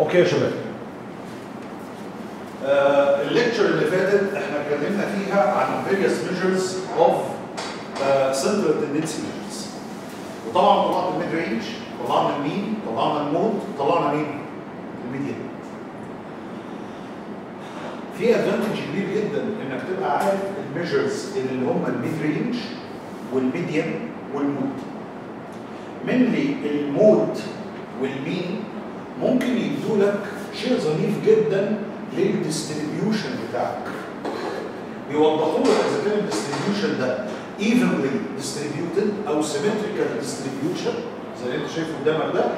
اوكي يا شباب آه الليكتشر اللي فاتت احنا اتكلمنا فيها عن various measures of uh, central tendency measures وطبعا طلعنا الميد رينج طلعنا المين طلعنا المود طلعنا مين؟ الميديان في ادفانتج كبير جدا انك تبقى عارف الميجرز اللي هم الميد رينج والميديان والمود منلي المود والمين ممكن يدوا لك شيء ظريف جدا للديستريبيوشن بتاعك بيوضحوا لك اذا كان الديستريبيوشن ده evenly distributed او symmetrical distribution زي اللي انت شايفه قدامك ده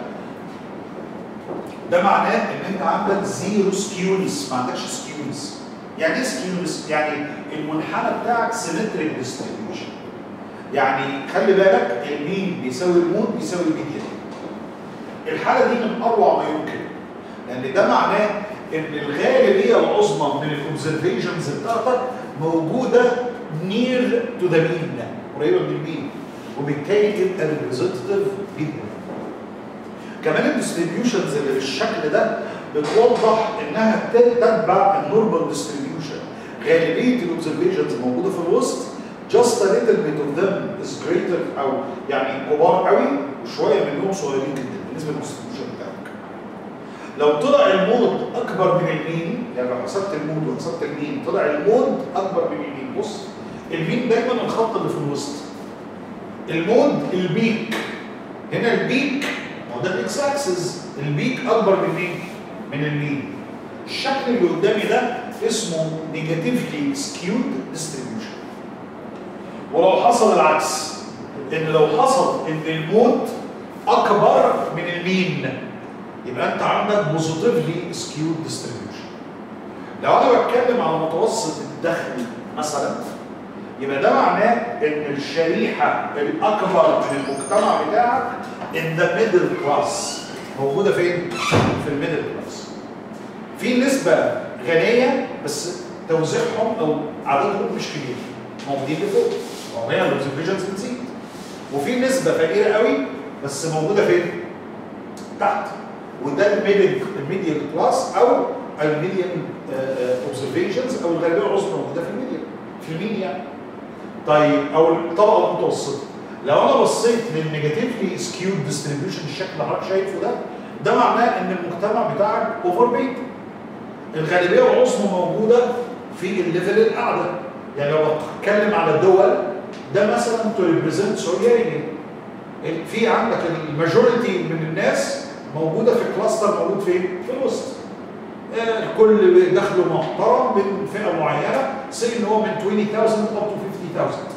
ده معناه ان انت عندك زيرو سكيونس ما عندكش سكيونس يعني ايه سكيونس؟ يعني المنحنى بتاعك سيمتريك ديستريبيوشن يعني خلي بالك المين بيساوي المود بيساوي الميديان الحاله دي من اروع ما يمكن لان ده معناه ان الغالبيه العظمى من الاوبزرفيشنز بتاعتك موجوده نير تو ذا مين قريبه من المين وبالتالي تبقى ريبريزنتيف جدا كمان الديستريبيوشنز اللي بالشكل ده بتوضح انها تتبع النورمال ديستريبيوشن غالبيه الاوبزرفيشنز الموجوده في الوسط just a little bit of them is greater او يعني كبار قوي وشويه منهم صغيرين جدا بالنسبه للديستريبيوشن بتاعك. لو طلع المود اكبر من المين يعني لو حسبت المود وحسبت المين طلع المود اكبر من المين بص المين دايما الخط اللي في الوسط. المود البيك هنا البيك ما هو ده الاكس اكسس البيك اكبر من مين؟ من المين. الشكل اللي قدامي ده اسمه نيجاتيفلي سكيود ديستريبيوشن. ولو حصل العكس ان لو حصل ان الموت اكبر من المين يبقى انت عندك بوزيتيفلي سكيود ديستريبيوشن لو انا بتكلم على متوسط الدخل مثلا يبقى ده معناه ان الشريحه الاكبر من المجتمع بتاعك ان ذا ميدل كلاس موجوده فين؟ في الميدل كلاس في نسبه غنيه بس توزيعهم او عددهم مش كبير موجودين لفوق وهي الاوبزرفيشنز بتزيد وفي نسبه فقيره قوي بس موجوده فين؟ تحت وده الميدل الميديال كلاس او الميديان اوبزرفيشنز او الغالبيه العظمى موجوده في الميديان في المين يعني طيب او الطبقه المتوسطه لو انا بصيت للنيجاتيفلي سكيود ديستريبيوشن الشكل اللي حضرتك شايفه ده ده معناه ان المجتمع بتاعك اوفر بيت الغالبيه العظمى موجوده في الليفل الاعلى يعني لو بتكلم على الدول ده مثلا تو ريبريزنت سوريا في عندك الماجوريتي من الناس موجوده في كلاستر موجود فين؟ في الوسط. الكل دخله محترم من فئه معينه سي ان هو من 20000 up to 50000.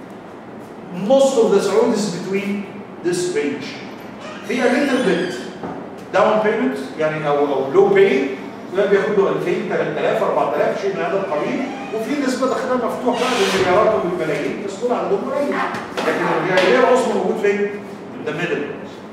Most of the Saudis is between this range. في a little bit down payment يعني او او low pay ده بياخد له 2000 3000 4000 شيء من هذا القبيل وفي نسبه دخلها مفتوح بقى بالمليارات وبالملايين بس دول عندهم قليل لكن الجاهليه العظمى موجود فين؟ ده ميدل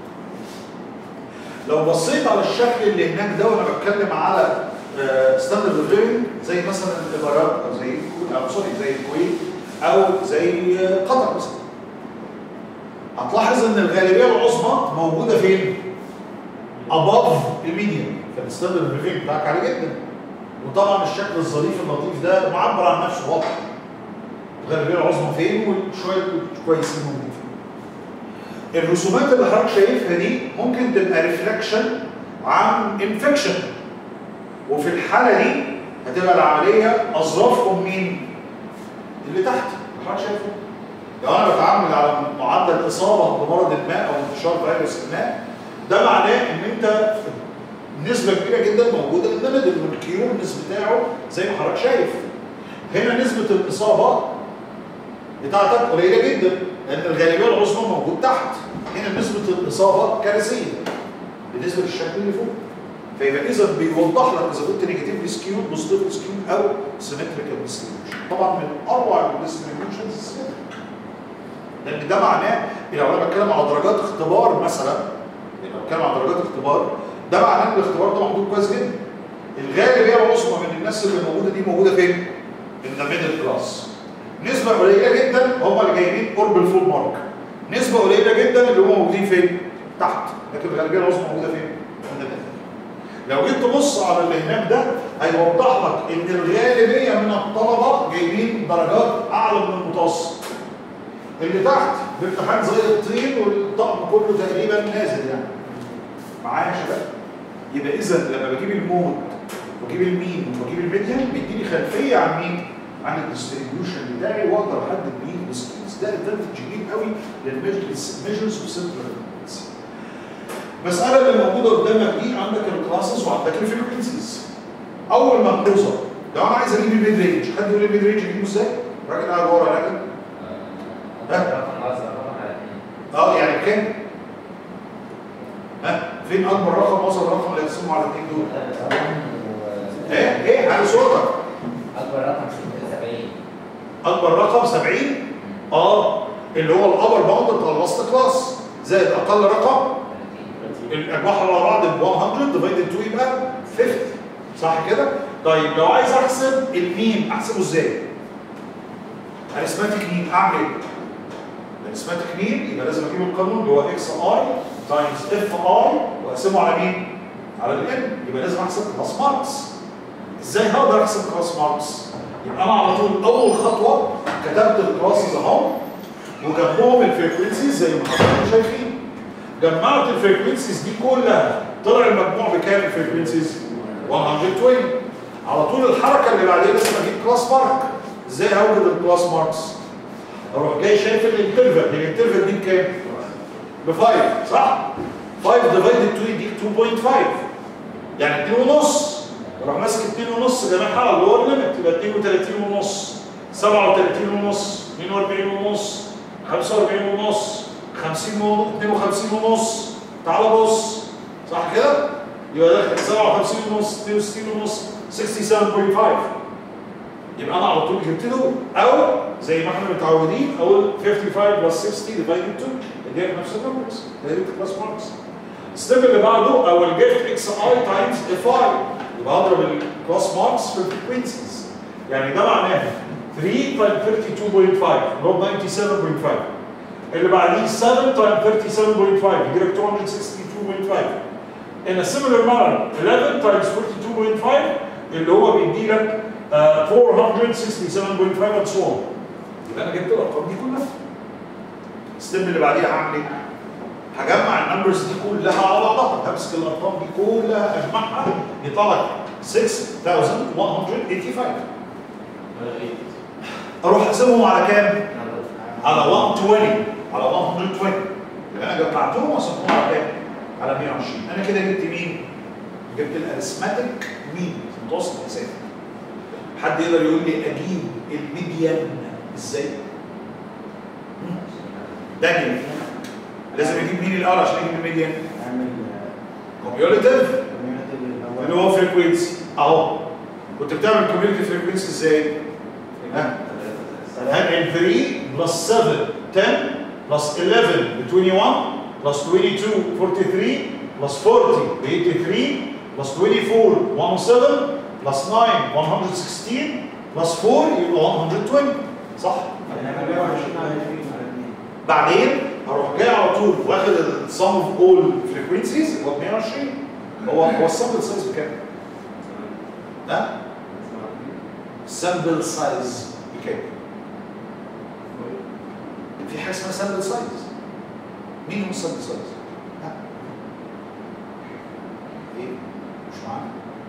لو بصيت على الشكل اللي هناك ده وانا بتكلم على ستاندرد اوف ليفنج زي مثلا الامارات او زي او سوري زي الكويت او زي قطر مثلا هتلاحظ ان الغالبيه العظمى موجوده فين؟ above الميديان فالستاندرد اوف ليفنج بتاعك عالي جدا وطبعا الشكل الظريف اللطيف ده معبر عن نفسه واضح الغالبيه العظمى فين وشويه كويسين موجودين فين الرسومات اللي حضرتك شايفها دي ممكن تبقى ريفلكشن عن انفكشن وفي الحاله دي هتبقى العمليه اظرافهم مين؟ اللي تحت اللي حضرتك شايفه لو انا بتعامل على معدل اصابه بمرض ما او انتشار فيروس ما ده معناه ان انت نسبة كبيرة جدا موجودة ان الميدل والكيورنس بتاعه زي ما حضرتك شايف. هنا نسبة الإصابة بتاعتك قليلة جدا لأن الغالبية العظمى موجود تحت. هنا نسبة الإصابة كارثية بالنسبة للشكل اللي فوق. فيبقى إذا بيوضح لك إذا كنت نيجاتيفلي سكيود بوزيتيفلي سكيود أو سيمتريكال ديستريبيوشن. طبعا من أروع الديستريبيوشنز السيمتريك. لأن ده معناه لو أنا بتكلم على درجات اختبار مثلا لو بتكلم على درجات اختبار ده معناه ان الاختبار ده محدود كويس جدا. الغالبيه العظمى من الناس اللي موجوده دي موجوده فين؟ ان ذا ميدل كلاس. نسبه قليله جدا هم اللي جايبين قرب الفول مارك. نسبه قليله جدا اللي هم موجودين فين؟ تحت، لكن الغالبيه العظمى موجوده فين؟ لو جيت تبص على اللي هناك ده هيوضح لك ان الغالبيه من الطلبه جايبين درجات اعلى من المتوسط اللي تحت بامتحان زي الطين والطقم كله تقريبا نازل يعني معايا يا شباب يبقى اذا لما بجيب المود واجيب المين واجيب الميديان بيديني خلفيه عن مين؟ عن الديستريبيوشن بتاعي واقدر احدد بيه السكيلز ده ادفانتج كبير قوي للميجرز اوف سنترال المساله اللي موجوده قدامك دي عندك الكلاسز وعندك الفريكونسيز اول ملحوظه لو انا عايز اجيب الميد رينج حد يقول لي الميد رينج اجيبه ازاي؟ الراجل قاعد ورا لكن اه يعني بكام؟ ها فين اكبر رقم وصل الرقم اللي هيقسمه على الاثنين دول؟ ايه ايه على صورتك اكبر رقم 70 اكبر رقم 70 اه اللي هو الابر باوند بتاع الوسط كلاس زائد اقل رقم الاجواح على بعض ب 100 ديفايدد 2 يبقى 50 صح كده؟ طيب لو عايز احسب المين احسبه ازاي؟ اريثماتيك مين اعمل ايه؟ اريثماتيك مين يبقى لازم اجيب القانون اللي هو اكس اي تايمز اف اي واقسمه على مين؟ على الان يبقى لازم احسب كلاس ماركس ازاي هقدر احسب كلاس ماركس؟ يبقى انا على طول اول خطوه كتبت الكلاسز اهو وجنبهم الفريكونسيز زي ما حضراتكم شايفين جمعت الفريكونسيز دي كلها طلع المجموع بكام الفريكونسيز 120 على طول الحركه اللي بعدين لازم اجيب كلاس مارك ازاي هوجد الكلاس ماركس اروح جاي شايف الانترفال الانترفال دي بكام ب 5 صح 5 ديفايدد 2 يديك 2.5 يعني 2 ونص اروح ماسك 2 ونص جماعها على اللور ليميت يبقى 32 ونص 37 ونص 42 ونص 45 ونص 50 ونص 52 ونص تعال بص صح كده؟ يبقى داخل 57 ونص 62 ونص 67.5 يبقى انا على طول جبت له او زي ما احنا متعودين اقول 55 بلس 60 ديفايدد 2 اديك نفس النمبرز هي دي كلاس ماركس الستيب اللي بعده او الجيت اكس اي تايمز اف اي يبقى اضرب الكلاس ماركس في الفريكونسيز يعني ده معناه 3 تايم 32.5 اللي هو 97.5 اللي بعديه 7 تايم 37.5 يجي لك 262.5 in a similar manner 11 times 42.5 اللي هو بيدي لك uh, 467.5 and so on يبقى انا جبت الارقام دي كلها الستيب اللي بعديها هعمل ايه؟ هجمع النمبرز دي كلها على بعضها همسك الارقام دي كلها اجمعها يطلع لك 6185 اروح اقسمهم على كام؟ على 120 على 120 يبقى انا جمعتهم وقسمتهم على كام؟ على 120 انا كده جبت مين؟ جبت الاريثماتيك مين؟ متوسط الحساب حد يقدر يقول لي اجيب الميديان ازاي؟ دانيال لازم اجيب مين الاول عشان اجيب الميديان؟ كوميوليتيف اللي هو فريكوينسي اهو كنت بتعمل كوميوليتيف فريكوينسي ازاي؟ ها؟ هنقل 3 بلس 7 10 بلس 11 ب 21 بلس 22 43 بلس 40 ب 83 بلس 24 107 بلس 9 116 بلس 4 يبقى 120 صح؟ بعدين هروح جاي على طول واخد السم اوف اول فريكونسيز هو 120 هو هو السامبل سايز بكام؟ ها؟ السامبل سايز بكام؟ في حاجه اسمها سامبل سايز مين هو السامبل سايز؟ ها؟ ايه؟ مش معانا؟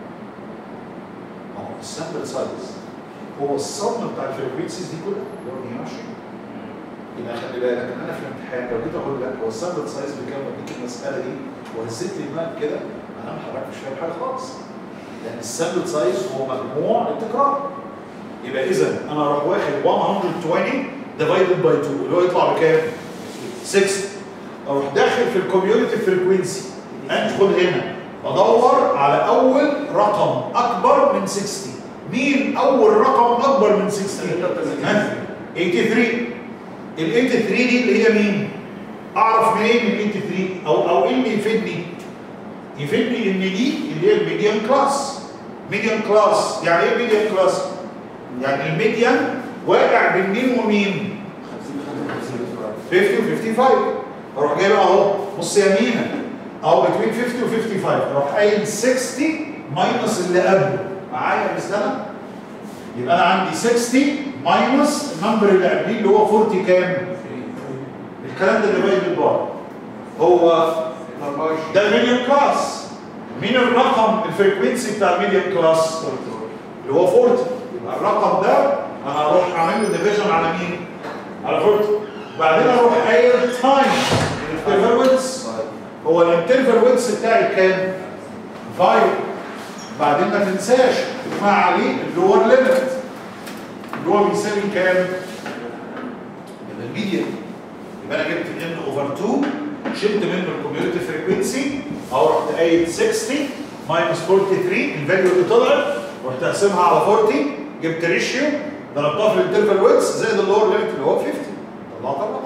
ما هو السامبل سايز هو الصم بتاع الفريكونسيز دي كلها اللي هو 120 يبقى خلي بالك ان انا في الامتحان لو جيت اقول لك هو السامبل سايز بكام واديك المساله دي وهزيت لي دماغك كده انا محرك مش فاهم حاجه خالص لان السامبل سايز هو مجموع التكرار يبقى اذا انا اروح واخد 120 ديفايدد باي 2 اللي هو يطلع بكام؟ 6 اروح داخل في الكوميونتي فريكوينسي ادخل هنا بدور على اول رقم اكبر من 60 مين اول رقم اكبر من 60 ها 83 ال 83 دي اللي هي مين اعرف منين ال 83 او او ايه اللي يفيدني يفيدني ان دي اللي هي الميديان كلاس ميديان كلاس يعني ايه ميديان كلاس يعني الميديان واقع بين مين ومين 50 و 55 اروح جاي بقى اهو بص يمينا او بين 50 و 55 اروح قايل 60 ماينس اللي قبله معايا يا مسلمه يبقى انا عندي 60 ماينس النمبر اللي قبليه اللي هو 40 كام الكلام ده ديفايدد باي هو ده الميديوم كلاس مين الرقم الفريكونسي بتاع الميديوم كلاس اللي هو 40 يبقى الرقم ده انا هروح اعمل له ديفيجن على مين على 40 بعدين اروح قايل تايم الانترفال ويدث هو الانترفال ويدث بتاعي كام 5 بعدين ما تنساش تجمع عليه اللور ليميت اللي هو بيساوي كام يبقى الميديان يبقى انا جبت ان اوفر 2 شلت منه الكوميونتي فريكونسي او رحت قايل 60 ماينس 43 الفاليو اللي طلعت رحت اقسمها على 40 جبت ريشيو ضربتها في الانترفال ويدث زائد اللور ليميت اللي هو 50 طلعت الرقم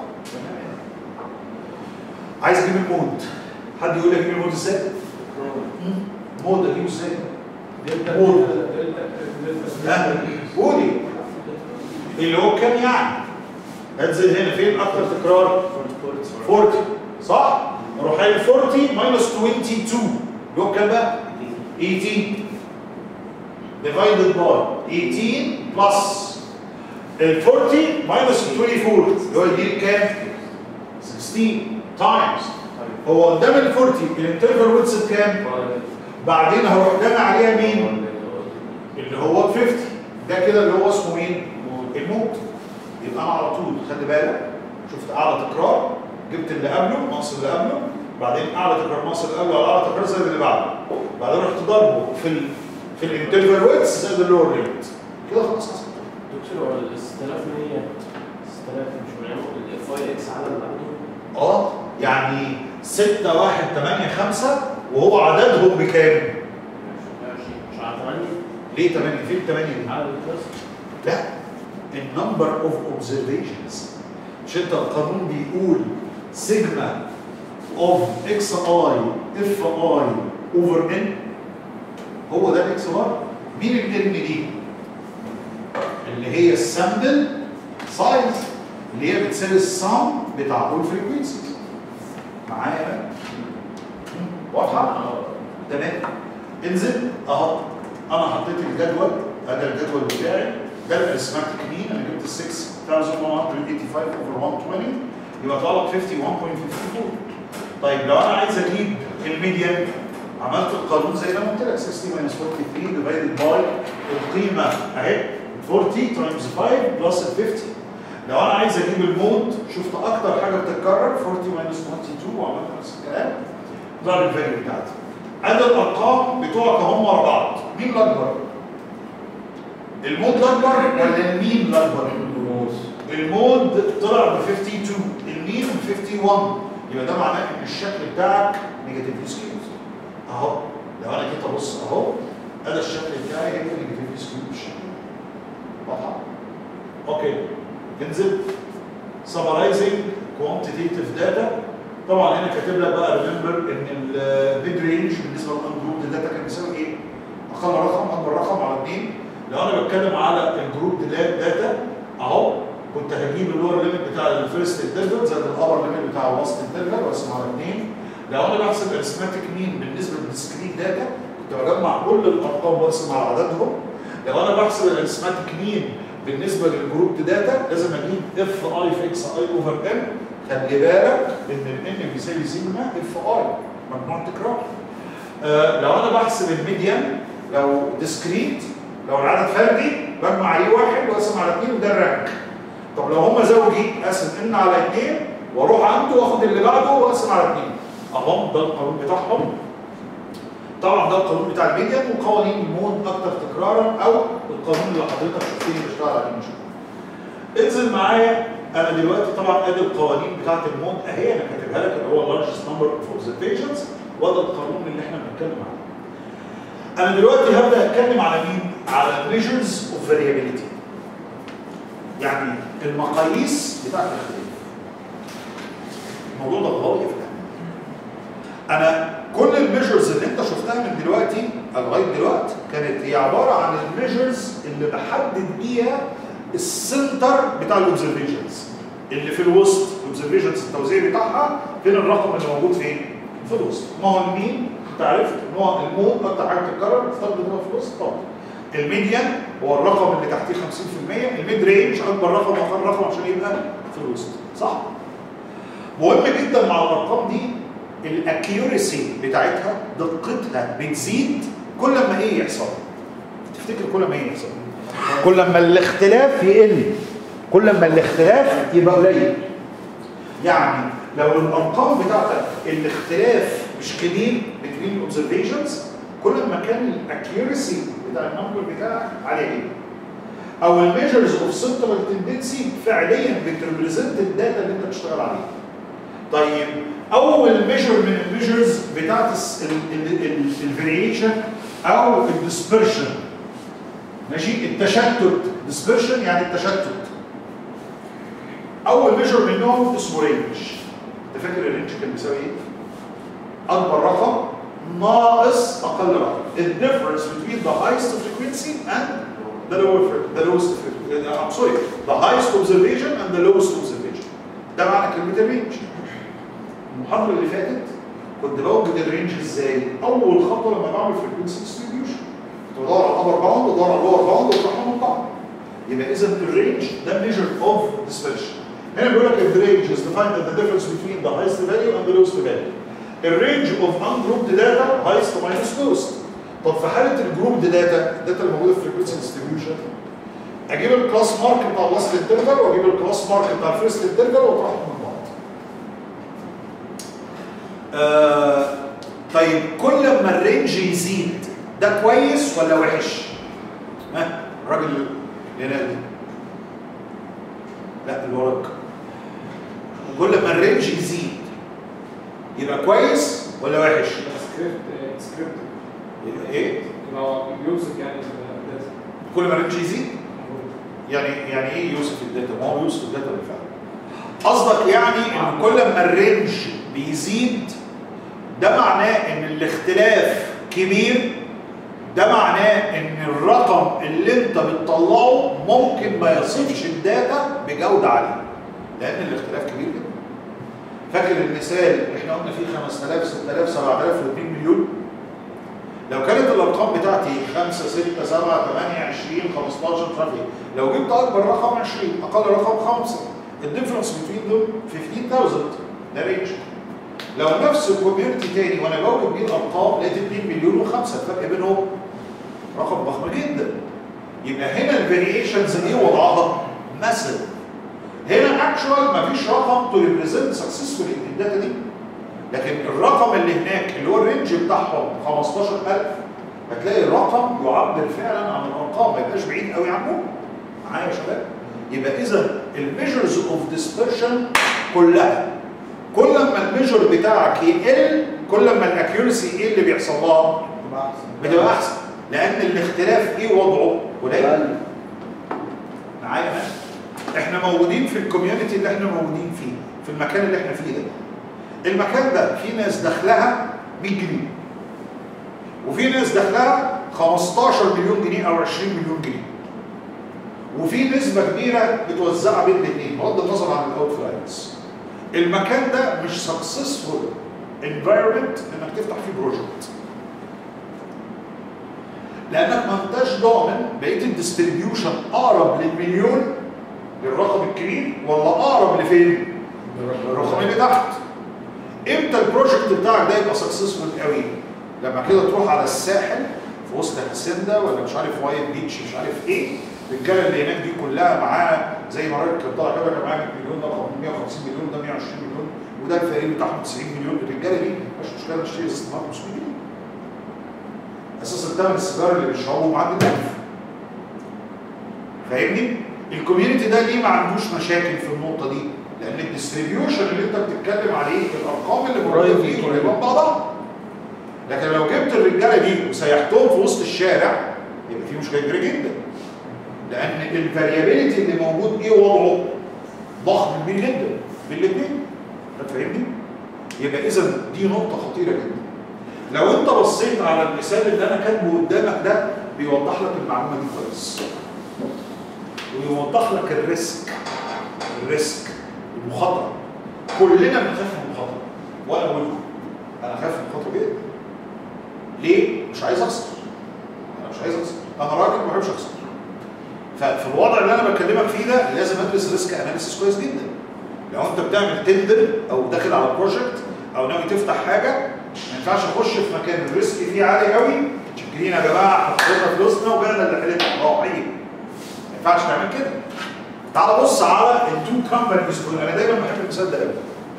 عايز اجيب المود حد يقول لي اجيب المود ازاي؟ مود اجيبه ازاي؟ مود لا قولي اللي هو كام يعني؟ انزل هنا فين اكتر تكرار؟ 40 صح؟ اروح قايل 40 ماينس 22 اللي هو كام بقى؟ 18 divided by 18 بلس ال 40 ماينس 24 اللي هو يديك كام؟ 16 تايمز هو قدام ال 40 الانترفال ويدث بكام؟ بعدين هروح جامع عليها مين؟ اللي هو 50 ده كده اللي هو اسمه مين؟ الموت يبقى انا على طول خلي بالك شفت اعلى تكرار جبت اللي قبله ناقص اللي قبله بعدين اعلى تكرار ناقص اللي قبله على اعلى تكرار زائد اللي بعده بعدين رحت ضربه في ال في الانترفال ويدث زائد اللور ليميت كده خلاص خلاص دكتور هو ال 6100 6000 مش بنعمل الاف اي اكس على اللي بعده اه يعني 6 1 8 5 وهو عددهم بكام؟ مش على 8 ليه 8 فين 8 دي؟ على الكلاس لا النمبر اوف اوبزرفيشنز مش انت القانون بيقول سيجما اوف اكس اي اف اي اوفر ان هو ده الاكس اي مين الان دي؟ اللي هي السامبل سايز اللي هي بتساوي السم بتاع كل فريكونسي معايا بقى؟ واضحه؟ تمام انزل اهو انا حطيت الجدول هذا الجدول بتاعي ده الارثماتيك مين انا جبت 6185 اوفر 120 يبقى طلع 51.54 طيب لو انا عايز اجيب الميديان عملت القانون زي ما قلت لك 60 minus 43 ديفايدد باي القيمه اهي 40 تايمز 5 بلس ال 50 لو انا عايز اجيب المود شفت اكتر حاجه بتتكرر 40 minus 22 وعملت نفس الكلام ضرب الفاليو بتاعتي ادي الارقام بتوعك هم ورا بعض مين الاكبر؟ المود الاكبر ولا المين الاكبر؟ المود طلع ب 52 المين ب 51 يبقى ده معناه ان الشكل بتاعك نيجاتيف سكيوز اهو لو انا جيت ابص اهو انا الشكل بتاعي هيبقى نيجاتيف سكيوز بالشكل ده. واضحه؟ اوكي انزل summarizing quantitative data طبعا هنا كاتب لك بقى ريمبر ان البيد رينج بالنسبه للجروب داتا كان بيساوي ايه؟ اقل رقم اكبر رقم على 2 لو انا بتكلم على الجروب داتا اهو كنت هجيب اللور ليميت بتاع الفيرست انترفال زائد الابر ليميت بتاع الوسط انترفال واقسم على 2 لو انا بحسب ارثماتيك مين بالنسبه للديسكريت داتا كنت بجمع كل الارقام واقسم على عددهم لو انا بحسب الارثماتيك مين بالنسبه للجروب داتا لازم اجيب اف اي في اكس اي اوفر ان خلي بالك ان الان بيساوي سيجما اف اي مجموع تكرار آه لو انا بحسب الميديان لو ديسكريت لو العدد فردي بجمع عليه واحد واقسم على اثنين وده الرانك طب لو هم زوجي اقسم ان على اثنين واروح عنده واخد اللي بعده واقسم على اثنين اهم ده القانون بتاعهم طبعا ده القانون بتاع الميديان وقوانين المود اكتر تكرارا او القانون اللي حضرتك شفتني بشتغل عليه من شويه انزل معايا انا دلوقتي طبعا ادي القوانين بتاعت المود اهي انا كاتبها لك اللي هو largest number of observations وده القانون اللي احنا بنتكلم عنه. انا دلوقتي هبدا اتكلم على مين؟ على measures of variability. يعني المقاييس بتاعت الاختلاف. الموضوع ده غايه في الأهمية. انا كل الميجرز اللي انت شفتها من دلوقتي لغايه دلوقتي كانت هي عباره عن الميجرز اللي بحدد بيها السنتر بتاع الاوبزرفيشنز اللي في الوسط الاوبزرفيشنز التوزيع بتاعها فين الرقم اللي موجود فين؟ في الوسط ما هو المين انت عرفت ان هو المود اكتر حاجه بتتكرر تفضل تبقى في الوسط طبعا الميديان هو الرقم اللي تحتيه 50% الميد رينج اكبر رقم واقل رقم عشان يبقى في الوسط صح مهم جدا مع الارقام دي الاكيوريسي بتاعتها دقتها بتزيد كل ما ايه يحصل تفتكر كل ما ايه يحصل كل ما الاختلاف يقل كل ما الاختلاف يبقى قليل يعني لو الارقام بتاعتك الاختلاف مش كبير بين الاوبزرفيشنز كل ما كان الاكيوريسي بتاع النمبر بتاعك عاليه جدا او الميجرز اوف سنترال تندنسي فعليا بتريبريزنت الداتا اللي انت بتشتغل عليها طيب اول ميجر من الميجرز بتاعت الفاريشن او الديسبرشن ماشي التشتت ديسبرشن يعني التشتت اول ميجر منهم اسمه رينج انت فاكر الرينج كان بيساوي ايه اكبر رقم ناقص اقل رقم the difference between the highest frequency and the lower the lowest frequency I'm sorry the highest observation and the lowest observation ده معنى كلمه الرينج المحاضره اللي فاتت كنت بوجد الرينج ازاي اول خطوه لما بعمل فريكونسي ديستريبيوشن كنت بدور على الابر باوند ودور على اللور باوند واطرحهم من بعض يبقى اذا الرينج ده ميجر اوف ديسبرشن هنا بيقول لك الرينج is defined as the difference between the highest value and the lowest value الرينج اوف ungrouped data highest minus lowest طب في حاله الجروب داتا الداتا اللي موجوده في فريكونسي ديستريبيوشن اجيب الكلاس مارك بتاع اللاست انترفال واجيب الكلاس مارك بتاع الفيرست انترفال واطرحهم من بعض آه طيب كل ما الرينج يزيد ده كويس ولا وحش؟ ها الراجل اللي هنا لا اللي وراك كل ما الرينج يزيد يبقى كويس ولا وحش؟ سكريبت سكريبت يبقى ايه؟ يبقى هو بيوصف يعني الداتا كل ما الرينج يزيد يعني يعني ايه يوصف الداتا؟ ما هو يوصف الداتا بالفعل. قصدك يعني ان كل ما الرينج بيزيد ده معناه ان الاختلاف كبير ده معناه ان الرقم اللي انت بتطلعه ممكن ما يصفش الداتا بجوده عاليه لان الاختلاف كبير جدا. فاكر المثال اللي احنا قلنا فيه 5000 6000 7000 و2 مليون لو كانت الارقام بتاعتي 5 6 7 8 20 15 مش عارف ايه لو جبت اكبر رقم 20 اقل رقم 5 الديفرنس بين دول 15000 ده رينج لو نفس الكوميونتي تاني وانا بوجد بيه الارقام لقيت 2 مليون و5 الفرق بينهم رقم ضخم جدا يبقى هنا الفاريشنز ايه وضعها؟ مثلا هنا اكشوال مفيش رقم تو ريبريزنت سكسسفولي الداتا دي لكن الرقم اللي هناك اللي هو الرينج بتاعهم 15000 هتلاقي الرقم يعبر فعلا عن الارقام ما يبقاش بعيد قوي عنهم معايا يا شباب يبقى اذا الميجرز اوف ديسبرشن كلها كل ما الميجر بتاعك يقل كل ما الاكيورسي ايه اللي بيحصل لها بتبقى احسن لان الاختلاف ايه وضعه قليل معايا مان احنا موجودين في الكوميونتي اللي احنا موجودين فيه في المكان اللي احنا فيه ده المكان ده في ناس دخلها 100 جنيه وفي ناس دخلها 15 مليون جنيه او 20 مليون جنيه وفي نسبة كبيرة متوزعة بين الاثنين بغض النظر عن الاوتلايرز المكان ده مش سكسسفول انفايرمنت انك تفتح فيه بروجكت لانك ما انتش ضامن بقيه الديستريبيوشن اقرب للمليون للرقم الكبير ولا اقرب لفين؟ الرقم اللي تحت امتى البروجكت بتاعك ده يبقى سكسسفول قوي؟ لما كده تروح على الساحل في وسط هاسندا ولا مش عارف وايت بيتش مش عارف ايه الرجاله اللي هناك دي كلها معاه زي ما الراجل كان طالع كده كان معاه 100 مليون ده 150 مليون ده 120 مليون وده الفريق بتاعهم 90 مليون الرجاله دي مش مشكله نشتري ازازه ميه 500 جنيه اساسا ثمن السيجاره اللي بيشربوه معدي ال 1000 فاهمني؟ الكوميونتي ده ليه ما عندوش مشاكل في النقطه دي؟ لان الديستريبيوشن اللي انت بتتكلم عليه الارقام اللي موجوده قريب فيه من قريبه من بعضها لكن لو جبت الرجاله دي وسيحتهم في وسط الشارع يبقى في مشكله كبيره جدا لان الفاريابيلتي اللي موجود ايه وضعه ضخم كبير جدا بين الاثنين انت فاهمني؟ يبقى اذا دي نقطه خطيره جدا لو انت بصيت على المثال اللي انا كاتبه قدامك ده بيوضح لك المعلومه دي كويس ويوضح لك الريسك الريسك المخاطره كلنا بنخاف من المخاطره وانا اقول لكم انا خايف من الخطوه جدا ليه؟ مش عايز اخسر انا مش عايز اخسر انا راجل ما بحبش اخسر ففي الوضع اللي انا بكلمك فيه ده لازم ادرس ريسك اناليسيس كويس جدا لو انت بتعمل تندر او داخل على بروجكت او ناوي تفتح حاجه ما ينفعش اخش في مكان الريسك فيه عالي قوي متشكرين يا جماعه حطينا فلوسنا وبعنا اللي حلتنا اه عيب ما ينفعش تعمل كده تعال بص على التو كومبانيز دول انا دايما بحب المثال ده قوي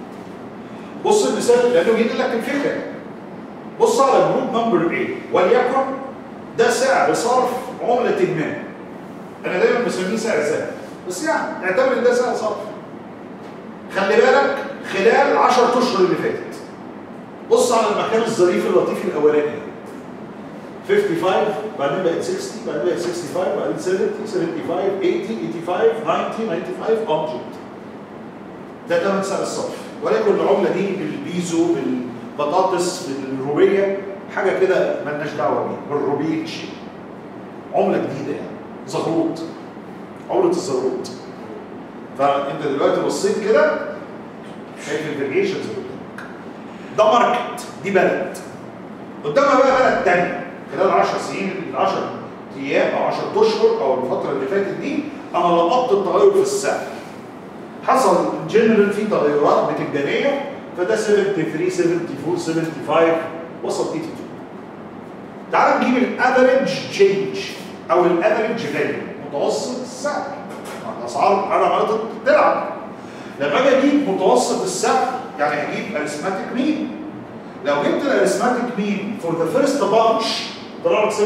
بص المثال لانه بينقل لك الفكره بص على جروب نمبر A وليكن ده سعر صرف عمله ما انا دايما بسميه سعر ثابت بس يعني اعتبر ان ده سعر صرف خلي بالك خلال 10 اشهر اللي فاتت بص على المكان الظريف اللطيف الاولاني 55 بعدين بقت 60 بعدين بقت 65 بعدين 70 75 80 85 90 95 اوبجكت ده ثمن سعر الصرف ولكن العمله دي بالبيزو بالبطاطس بالروبيه حاجه كده مالناش دعوه بيه بالروبيتش عمله جديده يعني زغروط عمله الزغروط فانت دلوقتي بصيت كده شايف الفاريشنز قدامك ده ماركت دي بلد قدامها بقى بلد تاني خلال 10 سنين 10 ايام او 10 اشهر او الفتره اللي فاتت دي انا لقطت التغير في السعر حصل جنرال في تغيرات بتنجانيه فده 73 74 75 وصل 82 تعال نجيب الافريج تشينج او الافريج فاليو متوسط السعر الاسعار انا عماله تلعب لما اجي اجيب متوسط السعر يعني هجيب اريثماتيك مين لو جبت الاريثماتيك مين فور ذا فيرست بانش طلع لك 77.5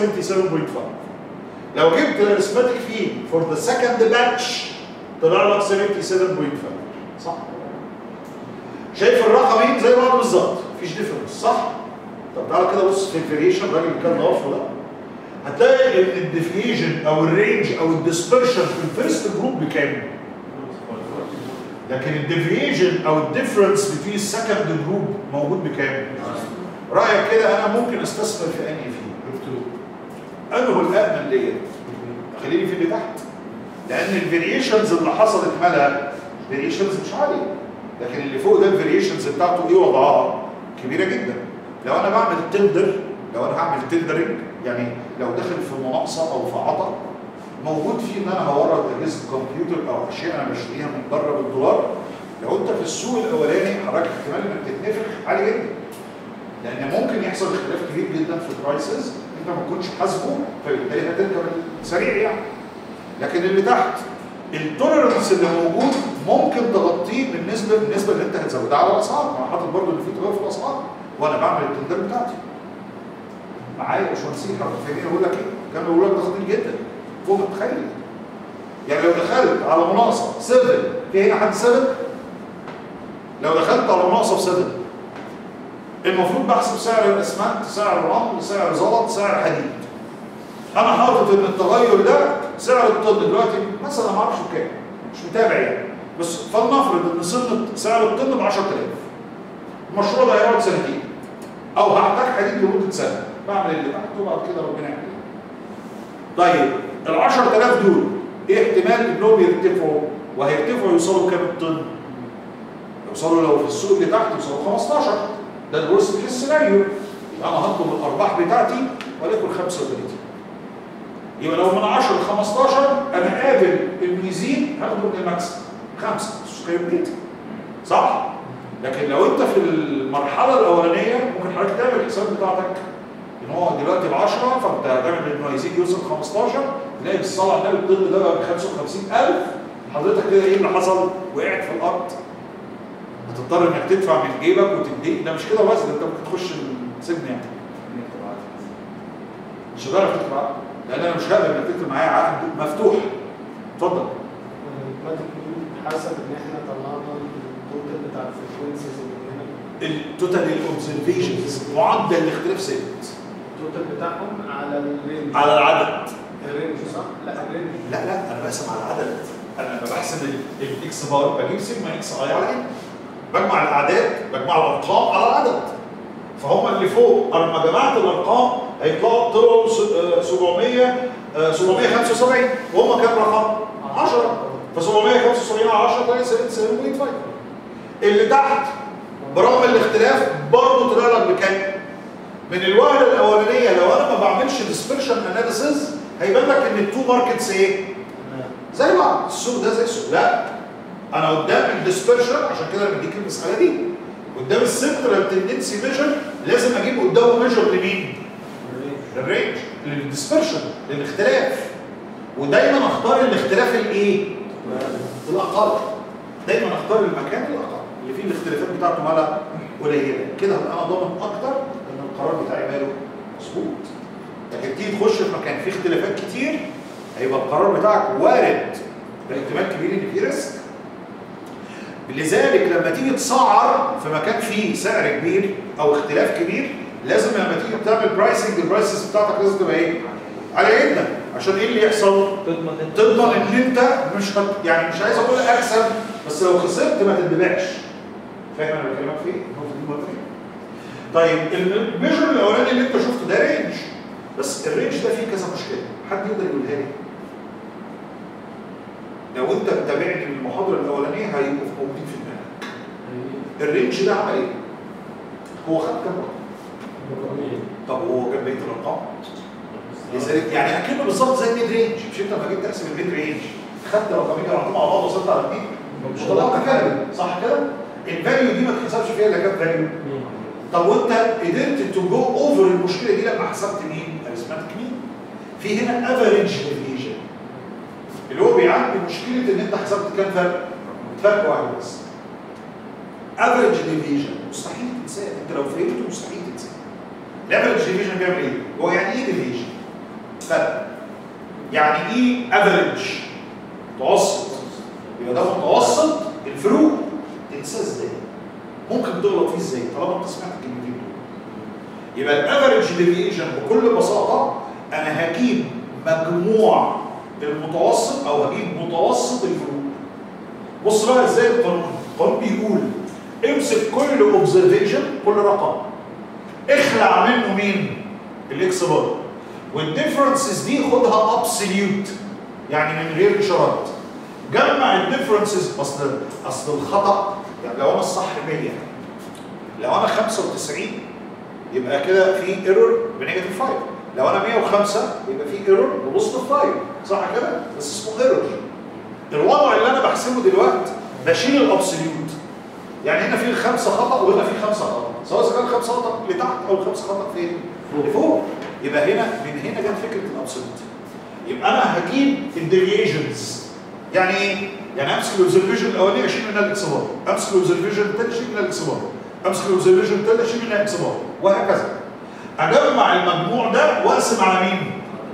لو جبت الاريثماتيك مين فور ذا سكند باتش طلع لك 77.5 صح شايف الرقمين زي بعض بالظبط مفيش ديفرنس صح طب تعالى كده بص في الفاريشن الراجل اللي كان ضعفه ده هتلاقي الديفيجن او الرينج او الديسبرشن في الفيرست جروب بكام لكن الديفيجن او الديفرنس بين السكند جروب موجود بكام رايك كده انا ممكن استثمر في انهي فيه انه الامن ليا خليني في اللي تحت لان الفاريشنز اللي حصلت مالها فاريشنز مش عاليه لكن اللي فوق ده الفاريشنز بتاعته ايه وضعها كبيره جدا لو انا بعمل تندر لو انا هعمل تندرنج يعني لو داخل في مناقصه او في عطا موجود فيه ان انا هورد اجهزه كمبيوتر او اشياء انا بشتريها من بره بالدولار لو انت في السوق الاولاني حضرتك احتمال انك تتنفخ عالي جدا لان ممكن يحصل اختلاف كبير جدا في البرايسز انت ما تكونش حاسبه فبالتالي هتركب سريع يعني لكن اللي تحت التوليرنس اللي موجود ممكن تغطيه بالنسبه بالنسبه اللي انت هتزودها على الاسعار ما انا حاطط برضه ان في تغير في الاسعار وانا بعمل التندر بتاعتي معايا يا باشمهندسين فاهمين اقول لك ايه؟ كانوا بيقولوا لك ده خطير جدا فوق ما تتخيل يعني لو دخلت على مناقصه 7 في هنا حد 7 لو دخلت على مناقصه في 7 المفروض بحسب سعر الاسمنت سعر الرمل سعر زلط سعر حديد انا حاطط ان التغير ده سعر الطن دلوقتي مثلا ما اعرفش بكام مش متابع يعني بس فلنفرض ان سنه سعر الطن ب 10000 المشروع ده هيقعد سنتين او هحتاج حديد لمده سنه بعمل اللي تحت وبعد كده ربنا يعمل طيب ال 10000 دول ايه احتمال انهم يرتفعوا وهيرتفعوا يوصلوا كام الطن؟ يوصلوا لو في السوق اللي تحت يوصلوا 15 ده الورست كيس سيناريو يبقى انا هطلب الارباح بتاعتي وليكن 35 يبقى لو من 10 ل 15 انا قابل انه يزيد هاخده من المكسب 5 سكوير متر صح؟ لكن لو انت في المرحله الاولانيه ممكن حضرتك تعمل الحساب بتاعتك ان هو دلوقتي ب 10 فانت هتعمل انه يزيد يوصل 15 تلاقي بالصلاه على النبي الطن ده بقى ب 55000 حضرتك كده ايه اللي حصل؟ وقعت في الارض هتضطر انك تدفع من جيبك وتديه ده مش كده بس ده انت ممكن تخش السجن يعني مش هتعرف تكتب عقد لان انا مش هقدر انك تكتب معايا عقد مفتوح اتفضل الماتيك حسب ان احنا طلعنا التوتال بتاع الفريكونسيز اللي هنا التوتال اوبزرفيشنز معدل الاختلاف ثابت التوتال بتاعهم على الرينج على العدد الرينج صح؟ لا الرينج لا لا انا بقسم على العدد انا لما بحسب ال- الاكس بار بجيب سيجما اكس اي على ان بجمع الاعداد بجمع الارقام على العدد فهم اللي فوق انا لما جمعت الارقام هيطلعوا طلعوا س- آه، 700 آه، 775 وهم كام رقم؟ 10 ف 775 على 10 تلاقي 7.5 اللي تحت برغم الاختلاف برضه طلع لك بكام من الوهله الاولانيه لو انا ما بعملش ديسبرشن اناليسيز هيبان لك ان التو ماركتس ايه زي بعض السوق ده زي السوق لا انا قدام الديسبرشن عشان كده انا بديك المساله دي قدام السنترال تندنسي ميجر لازم اجيب قدامه ميجر لمين؟ للرينج للديسبرشن للاختلاف ودايما اختار الاختلاف الايه؟ الاقل دايما اختار المكان الاقل اللي فيه الاختلافات بتاعته مالها قليله كده هبقى انا ضامن اكتر ان القرار بتاعي ماله مظبوط لكن تيجي تخش في مكان فيه اختلافات كتير هيبقى القرار بتاعك وارد باحتمال كبير ان فيه ريسك لذلك لما تيجي تسعر في مكان فيه سعر كبير او اختلاف كبير لازم لما تيجي تعمل برايسنج البرايسز بتاعتك لازم تبقى ايه؟ عاليه جدا عشان ايه اللي يحصل؟ تضمن انت تضمن ان انت مش هت... يعني مش عايز اقول اكسب بس لو خسرت ما تندبعش فاهم انا بكلمك في ايه؟ النقطه دي مهمه طيب الميجر الاولاني اللي انت شفته ده رينج بس الرينج ده فيه كذا مشكله حد يقدر يقولها لي لو انت متابعني من المحاضره الاولانيه هيبقوا موجودين في دماغك الرينج ده عمل ايه؟ هو خد كام رقم؟ طب هو جاب بقيه الارقام؟ لذلك يعني اكنه بالظبط زي الميد رينج مش انت لما جيت تحسب الميد رينج خدت رقمين رحتهم مع بعض وصلت على اثنين مش طلعت فاليو صح كده؟ الفاليو دي ما تحسبش فيها الا كام فاليو طب وانت قدرت تو جو اوفر المشكله دي لما حسبت مين؟ اريثماتيك مين؟ في هنا افريج ديفيجن اللي هو بيعدي مشكله ان انت حسبت كام فرق؟ فرق واحد بس افريج ديفيجن مستحيل تنساه انت لو فهمته مستحيل تنساه الافريج ديفيجن بيعمل ايه؟ هو يعني ايه ديفيجن؟ فرق يعني ايه افريج؟ متوسط يبقى ده متوسط الفروق تنساه ازاي؟ ممكن تغلط فيه ازاي؟ طالما انت سمعت الكلمتين دول يبقى الافريج ديفيجن بكل بساطه انا هجيب مجموع المتوسط او هجيب متوسط الفروق بص بقى ازاي القانون القانون بيقول امسك كل اوبزرفيشن كل رقم اخلع منه مين الاكس بار والديفرنسز دي خدها ابسوليوت يعني من غير اشارات جمع الديفرنسز اصل اصل الخطا يعني لو انا الصح 100 لو انا 95 يبقى كده في ايرور بنيجاتيف 5 لو انا 105 يبقى في ايرور ببوزيتيف 5 صح كده بس اسمه ايرور الوضع اللي انا بحسبه دلوقتي بشيل الابسوليوت يعني هنا في الخمسه خطا وهنا في خمسه خطا سواء اذا كان خمسه خطا لتحت او الخمسه خطا فين؟ لفوق يبقى هنا من هنا جت فكره الابسوليوت يبقى انا هجيب الديفيشنز يعني ايه؟ يعني امسك الاوبزرفيشن الاولاني اشيل منها الاكس بار امسك الاوبزرفيشن الثاني اشيل منها الاكس بار امسك الاوبزرفيشن الثالث اشيل منها اكس بار وهكذا اجمع المجموع ده واقسم على مين؟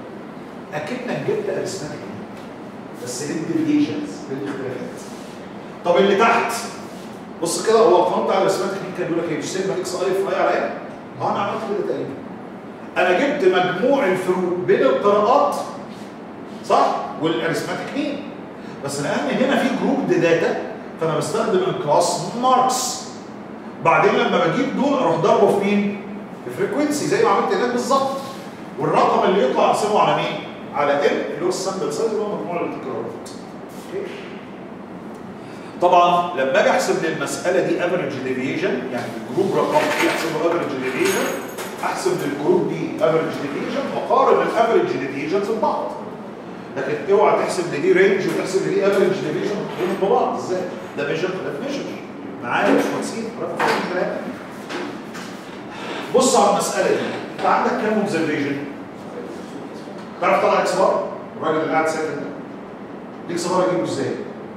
اكنك جبت ارثماتيك بس للديفيشنز للاختلافات طب اللي تحت بص كده هو القانون بتاع الارثماتيك كان بيقول لك ايه مش سيجما اكس اي في اي على ايه؟ اه انا عملت كده تقريبا انا جبت مجموع الفروق بين القراءات صح؟ والارثماتيك مين؟ بس لان هنا في جروب داتا فانا بستخدم الكلاس ماركس بعدين لما بجيب دول اروح ضربه في مين؟ في فريكونسي زي ما عملت هناك بالظبط والرقم اللي يطلع اقسمه على مين؟ على ام اللي هو السامبل سايز اللي هو مجموع التكرارات. اوكي؟ طبعا لما اجي احسب للمساله دي افريج ديفيجن يعني الجروب رقم ايه احسبه افريج ديفيجن احسب للجروب دي افريج ديفيجن واقارن الافريج ديفيجنز ببعض. لكن اوعى تحسب لدي رينج وتحسب لدي افريج ديفيجن وتقارنهم ببعض ازاي؟ ده ميجر ده ميجر معايا مش مهندسين رقم ثلاثه بص على المساله دي انت عندك كام اوبزرفيشن؟ تعرف تطلع اكس بار؟ الراجل اللي قاعد ساكت ده الاكس بار اجيبه ازاي؟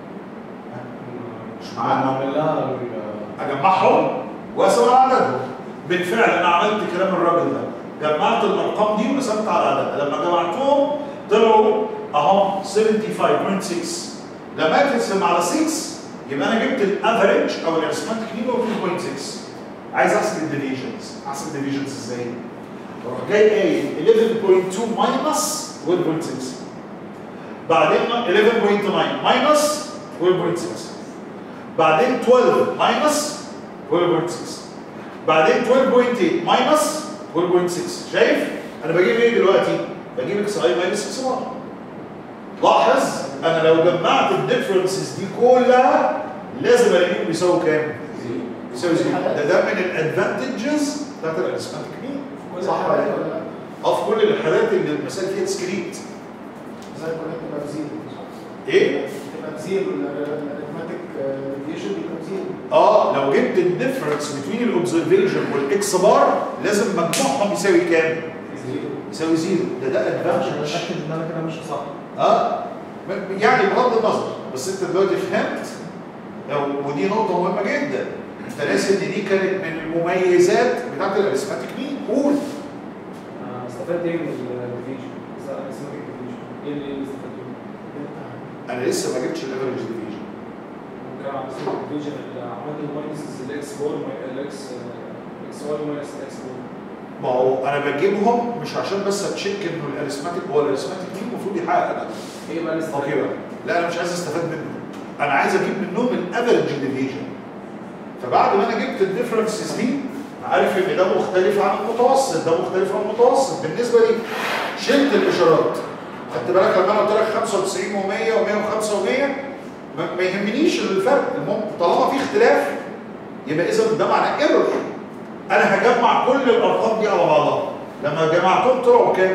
مش معانا نعمل لها اجمعهم واقسم على عددهم بالفعل انا عملت كلام الراجل ده جمعت الارقام دي وقسمت على عددها لما جمعتهم طلعوا اهو 75.6 لما تقسم على 6 يبقى انا جبت الافريج او الارثماتيك مين هو 2.6 عايز احسب الديفيجنز احسب الديفيجنز ازاي؟ اروح جاي قايل 11.2 ماينس 12.6 بعدين 11.9 ماينس 12.6 بعدين 12 ماينس 12.6 بعدين 12.8 ماينس 12.6 شايف؟ انا بجيب ايه دلوقتي؟ بجيب اكس اي ماينس اكس واي لاحظ انا لو جمعت الديفرنسز دي كلها لازم الاقيهم بيساووا كام؟ يساوي زيرو ده ده من الادفانتجز بتاعت الاريثماتيك مين صح ولا لا؟ اه في كل الحالات اللي المسائل فيها ديسكريت زي ما تبقى بزيرو ايه؟ تبقى بزيرو الاريثماتيك ديفيشن بيبقى بزيرو اه لو جبت الديفرنس بين الاوبزرفيشن والاكس بار لازم مجموعهم يساوي كام؟ زيرو يساوي زيرو ده ده عشان ادفانتج اتاكد ان انا كده ماشي صح اه م- يعني بغض النظر بس انت دلوقتي فهمت لو- ودي نقطة مهمة جدا انت ناسي ان دي كانت من المميزات بتاعت الاريثماتيك مين قول آه، استفدت ايه من الديفيجن؟ اسمك الديفيجن ايه اللي إيه اللي استفدته؟ انا لسه ما جبتش الافريج ديفيجن ممكن على اسم الديفيجن اللي عملت الماينس الاكس بور الاكس اكس واي ماينس الاكس بور ما هو انا بجيبهم مش عشان بس اتشيك انه الاريثماتيك هو الاريثماتيك مين المفروض يحقق ده ايه بقى الاستفادة؟ اوكي بقى لا انا مش عايز استفاد منه انا عايز اجيب منهم الافريج ديفيجن فبعد ما انا جبت الديفرنسز دي عارف ان ده مختلف عن المتوسط ده مختلف عن المتوسط بالنسبه لي شلت الاشارات خدت بالك لما انا قلت لك 95 و100 و105 و100 ما ما يهمنيش الفرق المهم طالما في اختلاف يبقى اذا ده معناه ايرور انا هجمع كل الارقام دي على بعضها لما جمعتهم طلعوا كام؟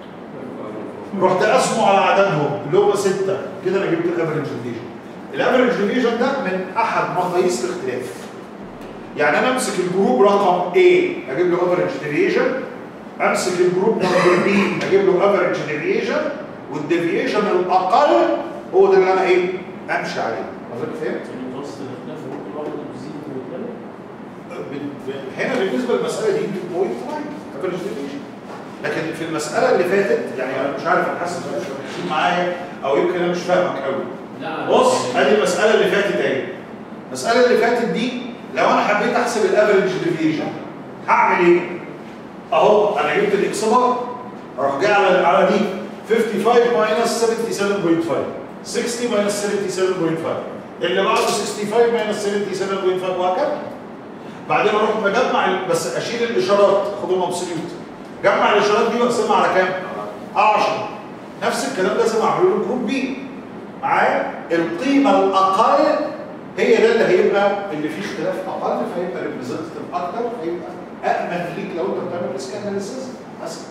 رحت اقسمه على عددهم اللي هم سته كده انا جبت الافريج ديفيجن الافريج ديفيجن ده من احد مقاييس الاختلاف يعني انا امسك الجروب رقم A اجيب له افريج ديفيجن امسك الجروب نمبر B اجيب له افريج ديفيجن والديفيجن الاقل هو ده اللي انا ايه امشي عليه حضرتك فهمت المتوسط الاختلاف ممكن واحد بزيرو والتاني ب- ب- هنا بالنسبه للمساله دي بوينت لاين افريج ديفيجن لكن في المساله اللي فاتت يعني انا مش عارف انا حاسس انك مش مركزين معايا او يمكن انا مش فاهمك قوي لا بص ادي المساله اللي فاتت اهي المساله اللي فاتت دي لو انا حبيت احسب الافريج ديفيجن هعمل ايه اهو انا جبت الاكس بار اروح جاي على على دي 55 ماينس 77.5 60 ماينس 77.5 اللي بعده 65 ماينس 77.5 وهكذا بعدين اروح مجمع ال- بس اشيل الاشارات خدهم ابسوليوت جمع الاشارات دي واقسمها على كام؟ على 10 نفس الكلام لازم اعمله له جروب بي معايا القيمه الاقل هي ده اللي هيبقى اللي فيه اختلاف اقل فهيبقى ريبريزنتيف اكتر فيبقى امن ليك لو انت بتعمل ريسك اناليسيس بس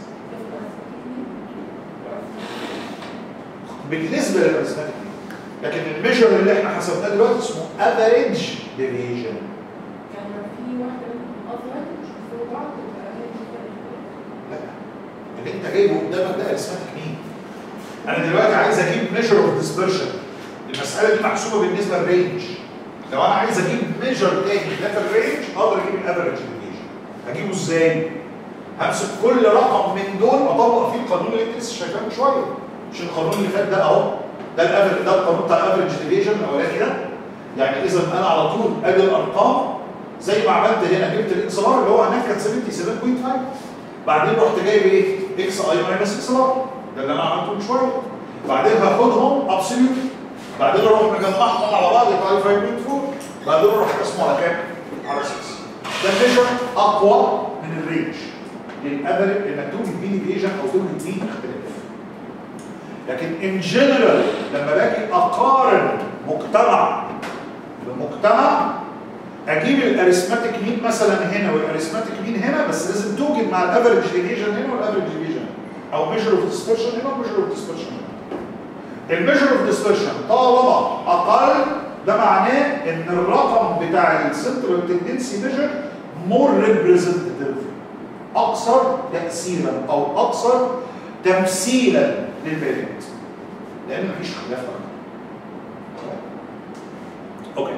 بالنسبه للاريثماتيك لكن الميجر اللي احنا حسبناه دلوقتي اسمه افريج ديفيجن كان في واحدة منهم أصغر مش فوق بعض ولا هي دي لا اللي انت جايبه قدامك ده اريثماتيك مين انا دلوقتي عايز اجيب ميجر اوف ديسبرشن المساله دي محسوبه بالنسبه للرينج لو انا عايز اجيب ميجر تاني ده في الرينج اقدر اجيب الافريج ديفيجن اجيبه ازاي همسك كل رقم من دول واطبق فيه القانون اللي انت لسه شايفاه من شويه مش القانون اللي فات ده اهو ده الافريج ده القانون بتاع الافريج ديفيجن الاولاني ده يعني اذا انا على طول ادي الارقام زي ما عملت هنا جبت الاكس ار اللي هو هناك كانت 77.5 بعدين رحت جايب ايه؟ اكس اي ماينس اكس ار ده اللي انا عملته من شويه بعدين هاخدهم ابسوليوت بعدين اروح مجمعهم على بعض يبقى 5.4 بعدين اروح اقسمه على كام؟ على 6 ده ميجر اقوى من الرينج للافريج انك توجد بيه ديفيجن او توجد بيه اختلاف لكن ان جنرال لما باجي اقارن مجتمع بمجتمع اجيب الاريثماتيك مين مثلا هنا والاريثماتيك مين هنا بس لازم توجد مع الافريج ديفيجن هنا والافريج ديفيجن او ميجر اوف ديسبرشن هنا وميجر اوف ديسبرشن هنا الميجر اوف ديسبرشن طالما اقل ده معناه ان الرقم بتاع السنترال تندنسي ميجر مور ريبريزنتيف اكثر تاثيرا او اكثر تمثيلا للبيانات لان مفيش خلاف اكتر اوكي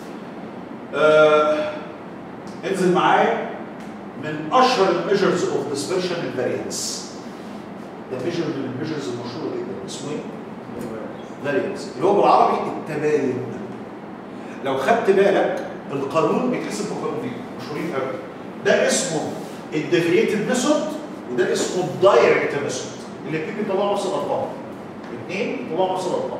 آه، انزل معايا من اشهر الميجرز اوف ديسبرشن الفاريانس ده ميجر من الميجرز المشهوره جدا اسمه ايه؟ فاريانس اللي هو بالعربي التباين لو خدت بالك القانون بيتحسب بقانونين مشهورين قوي ده اسمه الديفييتد ميثود وده اسمه الدايركت ميثود الاثنين بيطلعوا نفس الارقام الاثنين بيطلعوا نفس الارقام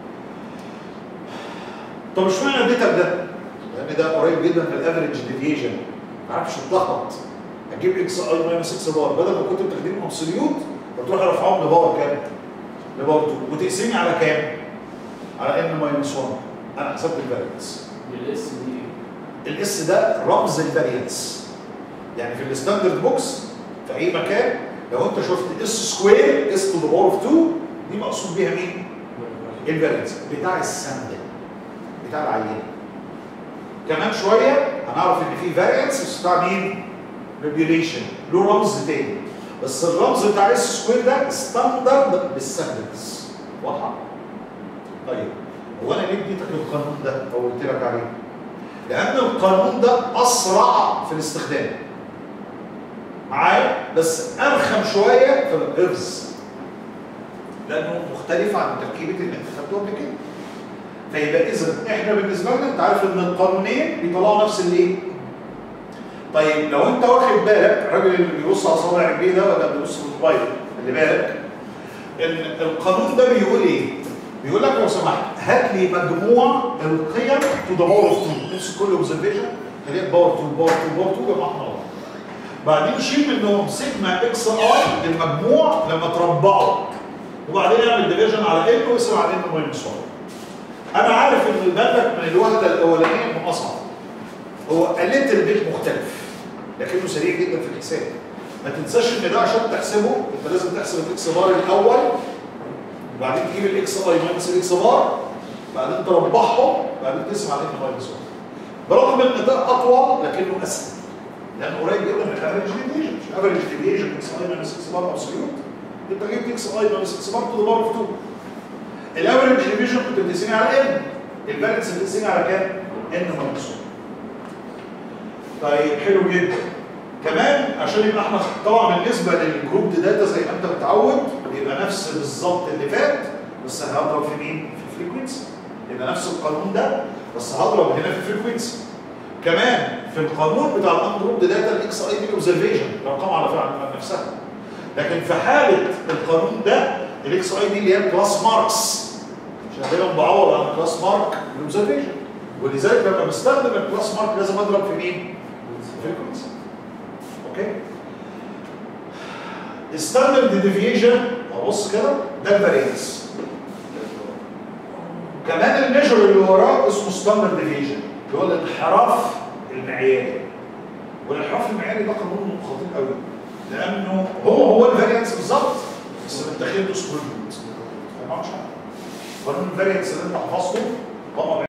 طب اشمعنى اديتك ده؟ لان ده قريب جدا من الافريج ديفيجن ما اعرفش اتلخبط اجيب اكس اي ماينس اكس بار بدل ما كنت بتاخديهم ابسوليوت بتروح رافعهم لباور كام؟ لباور 2 وتقسمي على كام؟ على ان ماينس 1 انا حسبت الفارينس الاس دي الاس ده رمز الفاريانس يعني في الستاندرد بوكس في اي مكان لو انت شفت اس سكوير اس تو ذا باور اوف 2 دي مقصود بيها مين؟ الفاريانس بتاع السامبل بتاع العينه كمان شويه هنعرف ان في فاريانس بتاع مين؟ ريجوليشن له رمز تاني بس الرمز بتاع اس سكوير ده ستاندرد بالسامبلز واضحه؟ طيب هو انا ليه اديتك القانون ده او قلت لك عليه؟ لان القانون ده اسرع في الاستخدام معايا بس ارخم شويه في الحفظ لانه مختلف عن تركيبه اللي انت خدته قبل كده فيبقى اذا احنا بالنسبه لنا انت عارف ان القانونين بيطلعوا نفس الايه؟ طيب لو انت واخد بالك الراجل اللي بيبص على صابع رجليه ده ولا بيبص في الموبايل خلي بالك ان القانون ده بيقول ايه؟ بيقول لك لو سمحت هات لي مجموع القيم تو ذا باور اوف 2 نفس كل اوبزرفيشن خليها باور 2 باور 2 باور 2 جمعهم على بعض بعدين شيل منهم سيجما اكس اي المجموع لما تربعه وبعدين اعمل ديفيجن على ان واسم على ان ماينس 1 انا عارف ان بالك من الوحده الاولانيه انه اصعب هو قلت البيت مختلف لكنه سريع جدا في الحساب ما تنساش ان ده عشان تحسبه انت لازم تحسب الاكس بار الاول وبعدين تجيب الاكس اي ماينس الاكس بار بعدين تربحهم بعدين تقسم على ان ماينس 1 برغم ان ده اطول لكنه اسهل لانه قريب جدا من الافريج ديفيجن مش افريج ديفيجن اكس اي ماينس اكس بار ابسوليوت انت جبت اكس اي ماينس اكس بار تو ذا باور اوف 2 الافريج ديفيجن كنت بتقسمي على ان البالانس بتقسمي على كام؟ ان ماينس 1 طيب حلو جدا كمان عشان يبقى احنا طبعا بالنسبه للجروب داتا زي ما انت متعود يبقى نفس بالظبط اللي فات بس هضرب في مين؟ في الفريكونسي يبقى نفس القانون ده بس هضرب هنا في الفريكونسي كمان في القانون بتاع الانجروب داتا الاكس اي دي اوبزرفيشن الارقام على فعل نفسها لكن في حاله القانون ده الاكس اي دي اللي هي كلاس ماركس عشان دايما بعوض عن كلاس مارك الاوبزرفيشن ولذلك لما بستخدم الكلاس مارك لازم اضرب في مين؟ فريكونسي اوكي الستاندرد ديفيجن ابص كده ده الفارينس كمان الميجر اللي وراه اسمه ستاندرد ديفيجن اللي هو الانحراف المعياري والانحراف المعياري ده قانون خطير قوي لانه هو هو الفاريانس بالظبط بس متاخد له سكول روت قانون الفاريانس اللي انت حفظته طبعا